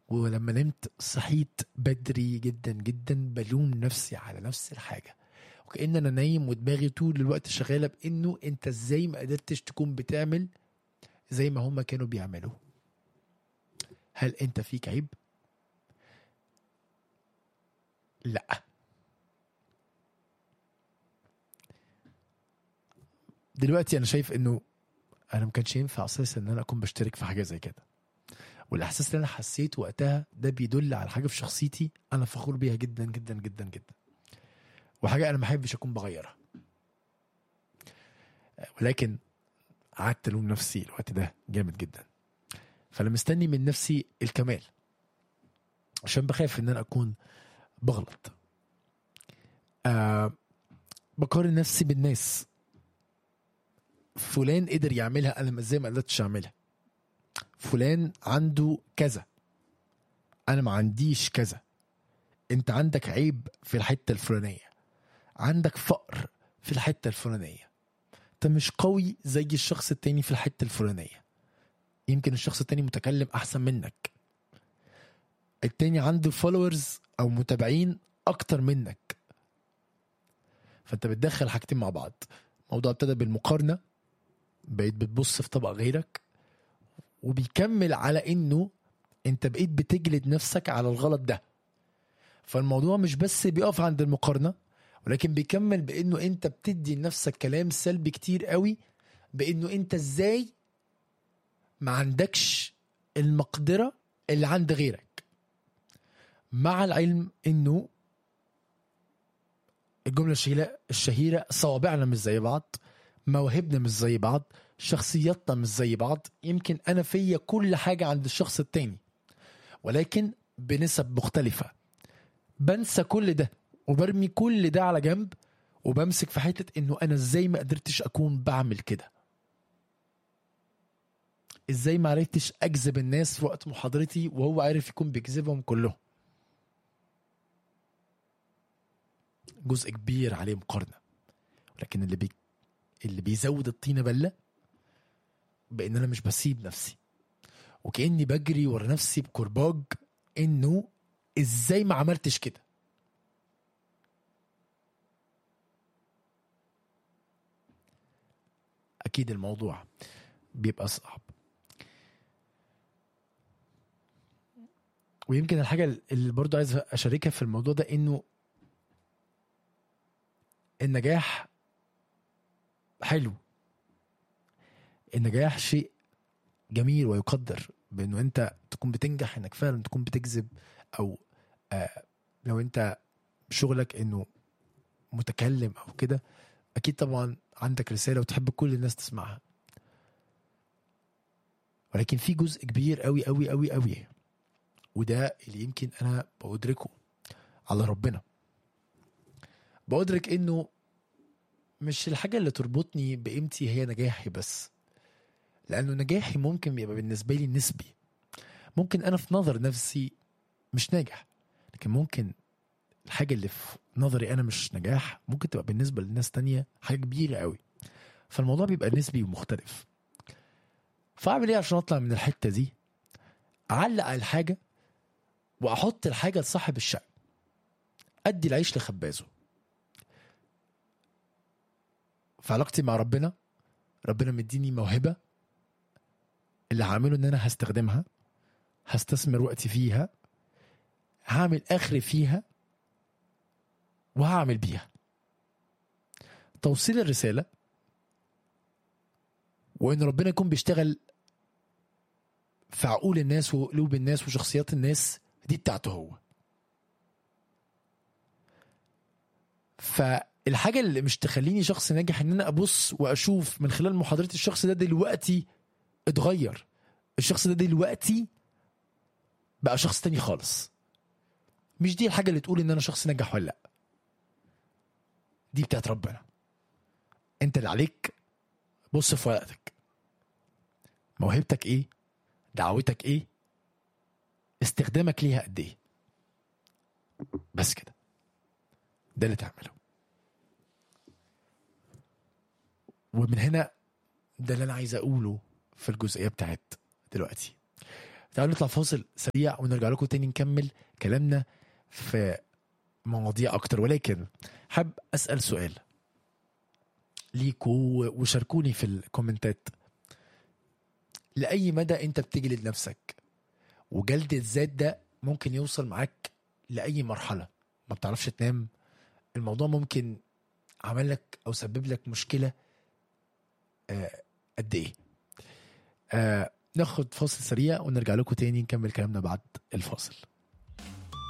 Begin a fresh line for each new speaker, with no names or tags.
ولما نمت صحيت بدري جدا جدا بلوم نفسي على نفس الحاجه وكأن انا نايم ودماغي طول الوقت شغاله بانه انت ازاي ما قدرتش تكون بتعمل زي ما هما كانوا بيعملوا هل انت فيك عيب لا دلوقتي انا شايف انه انا ما كانش ينفع اساسا ان انا اكون بشترك في حاجه زي كده والاحساس اللي انا حسيته وقتها ده بيدل على حاجه في شخصيتي انا فخور بيها جدا جدا جدا جدا وحاجه انا ما احبش اكون بغيرها ولكن قعدت الوم نفسي الوقت ده جامد جدا فانا مستني من نفسي الكمال عشان بخاف ان انا اكون بغلط آه بقارن نفسي بالناس فلان قدر يعملها انا ازاي ما قدرتش اعملها فلان عنده كذا انا ما عنديش كذا انت عندك عيب في الحته الفلانيه عندك فقر في الحته الفلانيه انت مش قوي زي الشخص التاني في الحته الفلانيه يمكن الشخص التاني متكلم احسن منك التاني عنده فولورز او متابعين اكتر منك فانت بتدخل حاجتين مع بعض الموضوع ابتدى بالمقارنه بقيت بتبص في طبق غيرك وبيكمل على انه انت بقيت بتجلد نفسك على الغلط ده فالموضوع مش بس بيقف عند المقارنه ولكن بيكمل بانه انت بتدي لنفسك كلام سلبي كتير قوي بانه انت ازاي ما عندكش المقدره اللي عند غيرك مع العلم انه الجمله الشهيره الشهيره صوابعنا مش زي بعض مواهبنا مش زي بعض شخصياتنا مش زي بعض يمكن انا فيا كل حاجه عند الشخص التاني ولكن بنسب مختلفه بنسى كل ده وبرمي كل ده على جنب وبمسك في حته انه انا ازاي ما قدرتش اكون بعمل كده ازاي ما عرفتش اجذب الناس في وقت محاضرتي وهو عارف يكون بيجذبهم كلهم جزء كبير عليه مقارنه ولكن اللي بي... اللي بيزود الطينه بله بان انا مش بسيب نفسي وكاني بجري ورا نفسي بكرباج انه ازاي ما عملتش كده اكيد الموضوع بيبقى صعب ويمكن الحاجه اللي برضو عايز اشاركها في الموضوع ده انه النجاح حلو النجاح شيء جميل ويقدر بانه انت تكون بتنجح انك فعلا تكون بتجذب او آه لو انت شغلك انه متكلم او كده اكيد طبعا عندك رساله وتحب كل الناس تسمعها ولكن في جزء كبير قوي قوي قوي قوي وده اللي يمكن انا بأدركه على ربنا بأدرك انه مش الحاجة اللي تربطني بقيمتي هي نجاحي بس لأنه نجاحي ممكن يبقى بالنسبة لي نسبي ممكن أنا في نظر نفسي مش ناجح لكن ممكن الحاجة اللي في نظري أنا مش نجاح ممكن تبقى بالنسبة لناس تانية حاجة كبيرة قوي فالموضوع بيبقى نسبي ومختلف فأعمل إيه عشان أطلع من الحتة دي أعلق على الحاجة وأحط الحاجة لصاحب الشأن أدي العيش لخبازه في علاقتي مع ربنا ربنا مديني موهبة اللي هعمله ان انا هستخدمها هستثمر وقتي فيها هعمل اخري فيها وهعمل بيها توصيل الرسالة وان ربنا يكون بيشتغل في عقول الناس وقلوب الناس وشخصيات الناس دي بتاعته هو فالحاجة اللي مش تخليني شخص ناجح ان انا ابص واشوف من خلال محاضرتي الشخص ده دلوقتي اتغير الشخص ده دلوقتي بقى شخص تاني خالص مش دي الحاجة اللي تقول ان انا شخص ناجح ولا لا دي بتاعت ربنا انت اللي عليك بص في ورقتك موهبتك ايه دعوتك ايه استخدامك ليها قد ايه بس كده ده اللي تعمله ومن هنا ده اللي انا عايز اقوله في الجزئيه بتاعت دلوقتي تعالوا نطلع فاصل سريع ونرجع لكم تاني نكمل كلامنا في مواضيع اكتر ولكن حاب اسال سؤال ليكوا وشاركوني في الكومنتات لاي مدى انت بتجلد نفسك وجلد الذات ده ممكن يوصل معاك لاي مرحله ما بتعرفش تنام الموضوع ممكن عمل لك او سبب لك مشكله آه، قد ايه آه ناخد فاصل سريع ونرجع لكم تاني نكمل كلامنا بعد الفاصل